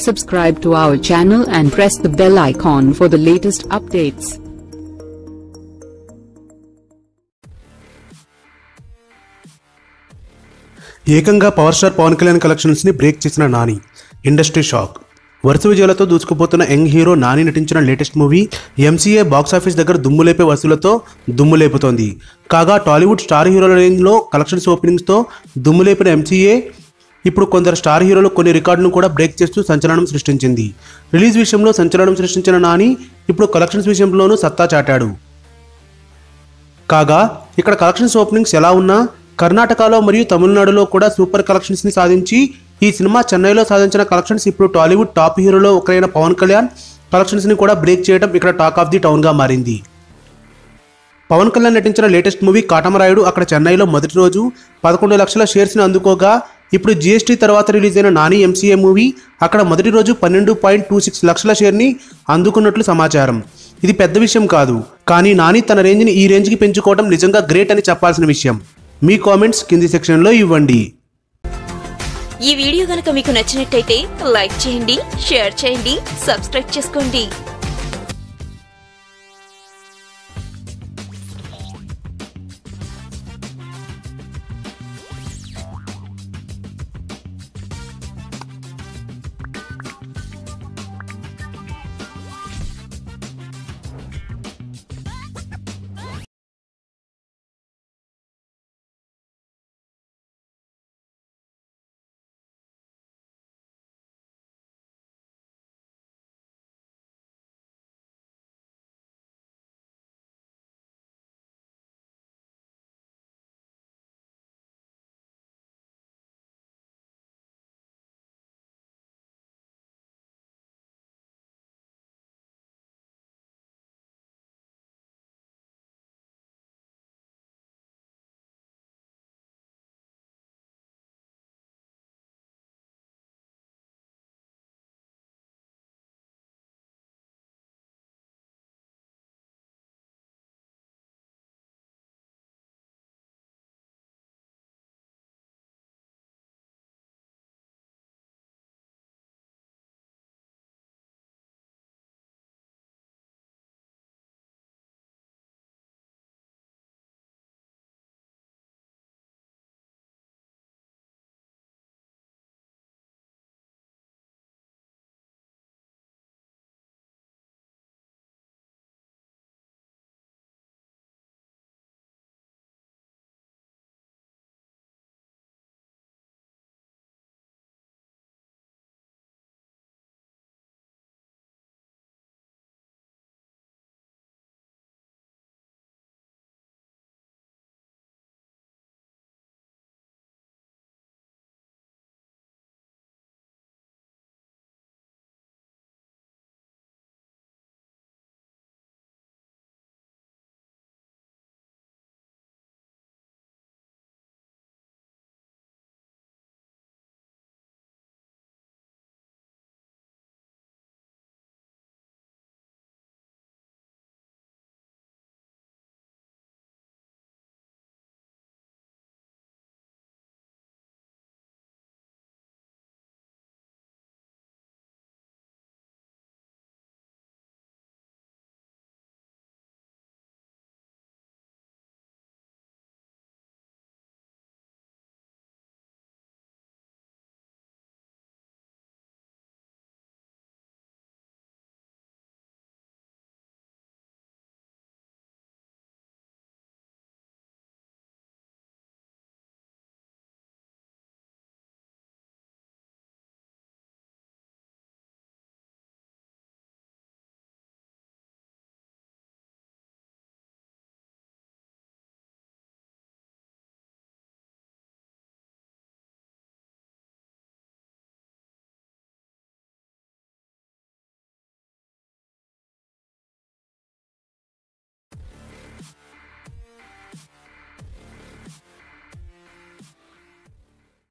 Subscribe to our channel and press the bell icon for the latest updates. ఏకంగా power star Pawan Kalyan collections ని break చేసిన Nani industry shock వరుస విజయాలతో దూసుకుపోతున్న young hero Nani నటించిన latest movie MCA box office దగ్గర దుమ్ములేపే వసూలతో దుమ్ములేపుతోంది కాగా Tollywood star హీరోల రేంజ్లో కలెక్షన్స్ ఓపెనింగ్స్తో దుమ్ములేపిన ఎంసీఏ ఇప్పుడు కొందరు స్టార్ హీరోలు కొన్ని రికార్డులను కూడా బ్రేక్ చేస్తూ సంచలనం సృష్టించింది రిలీజ్ విషయంలో సంచలనం సృష్టించిన నాని ఇప్పుడు కలెక్షన్స్ విషయంలోనూ సత్తా చాటాడు కాగా ఇక్కడ కలెక్షన్స్ ఓపెనింగ్స్ ఎలా ఉన్నా కర్ణాటకలో మరియు తమిళనాడులో కూడా సూపర్ కలెక్షన్స్ ని సాధించి ఈ సినిమా చెన్నైలో సాధించిన కలెక్షన్స్ ఇప్పుడు టాలీవుడ్ టాప్ హీరోలో ఒకరైన పవన్ కళ్యాణ్ కలెక్షన్స్ ని కూడా బ్రేక్ చేయడం ఇక్కడ టాక్ ఆఫ్ ది టౌన్ గా మారింది పవన్ కళ్యాణ్ నటించిన లేటెస్ట్ మూవీ కాటమరాయుడు అక్కడ చెన్నైలో మొదటి రోజు పదకొండు లక్షల షేర్స్ ని అందుకోగా ఇప్పుడు జీఎస్టీ తర్వాత రిలీజ్ అయిన నాని ఎంసీఏ మూవీ అక్కడ మొదటి రోజు పన్నెండు పాయింట్ టూ సిక్స్ లక్షల షేర్ని అందుకున్నట్లు సమాచారం ఇది పెద్ద విషయం కాదు కానీ నాని తన రేంజ్ని ఈ రేంజ్కి పెంచుకోవడం నిజంగా గ్రేట్ అని చెప్పాల్సిన విషయం మీ కామెంట్స్ కింది సెక్షన్లో ఇవ్వండి ఈ వీడియో గనక మీకు నచ్చినట్టయితే లైక్ చేయండి షేర్ చేయండి సబ్స్క్రైబ్ చేసుకోండి